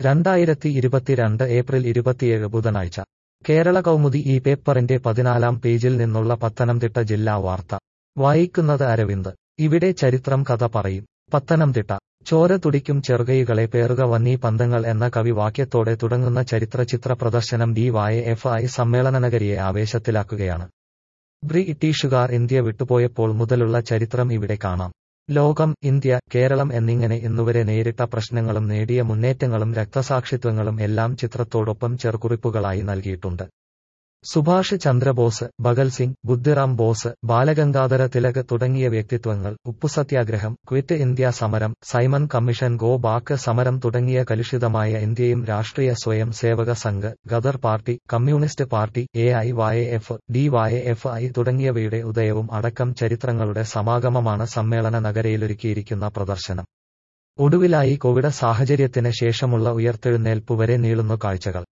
രണ്ടായിരത്തി ഇരുപത്തിരണ്ട് ഏപ്രിൽ ഇരുപത്തിയേഴ് ബുധനാഴ്ച കേരള കൗമുദി ഈ പേപ്പറിന്റെ പതിനാലാം പേജിൽ നിന്നുള്ള പത്തനംതിട്ട ജില്ലാ വാർത്ത വായിക്കുന്നത് അരവിന്ദ് ഇവിടെ ചരിത്രം കഥ പറയും പത്തനംതിട്ട ചോര തുടിക്കും ചെറുകൈകളെ പേറുക വന്നീ പന്തങ്ങൾ എന്ന കവി വാക്യത്തോടെ തുടങ്ങുന്ന ചരിത്ര ചിത്ര പ്രദർശനം ഡി വായ എഫ് ഐ സമ്മേളനനഗരിയെ ആവേശത്തിലാക്കുകയാണ് ബ്രിട്ടീഷുകാർ ഇന്ത്യ വിട്ടുപോയപ്പോൾ മുതലുള്ള ചരിത്രം ഇവിടെ കാണാം ലോകം ഇന്ത്യ കേരളം എന്നിങ്ങനെ ഇന്നുവരെ നേരിട്ട പ്രശ്നങ്ങളും നേടിയ മുന്നേറ്റങ്ങളും രക്തസാക്ഷിത്വങ്ങളും എല്ലാം ചിത്രത്തോടൊപ്പം ചെറുകുറിപ്പുകളായി നൽകിയിട്ടുണ്ട് സുഭാഷ് ചന്ദ്രബോസ് ഭഗത് സിംഗ് ബുദ്ധിറാം ബോസ് ബാലഗംഗാധര തിലക് തുടങ്ങിയ വ്യക്തിത്വങ്ങൾ ഉപ്പുസത്യാഗ്രഹം ക്വിറ്റ് ഇന്ത്യ സമരം സൈമൺ കമ്മീഷൻ ഗോ ബാക്ക് സമരം തുടങ്ങിയ കലുഷിതമായ ഇന്ത്യയും Rashtriya Swayam Sevak Sangh Ghadar party communist party A I Y F D Y F I തുടങ്ങിയവയുടെ ഉദയവും അടക്കം ചരിത്രങ്ങളുടെ സമാഗമമാണ് സമ്മേളന നഗരയിലൊരുക്കിയിരിക്കുന്ന പ്രദർശനം ഒടുവിലായി കോവിഡ് സാഹചര്യത്തിന് ശേഷമുള്ള ഉയർത്തെഴുന്നേൽപ്പ് വരെ നീളുന്നു കാഴ്ചകൾ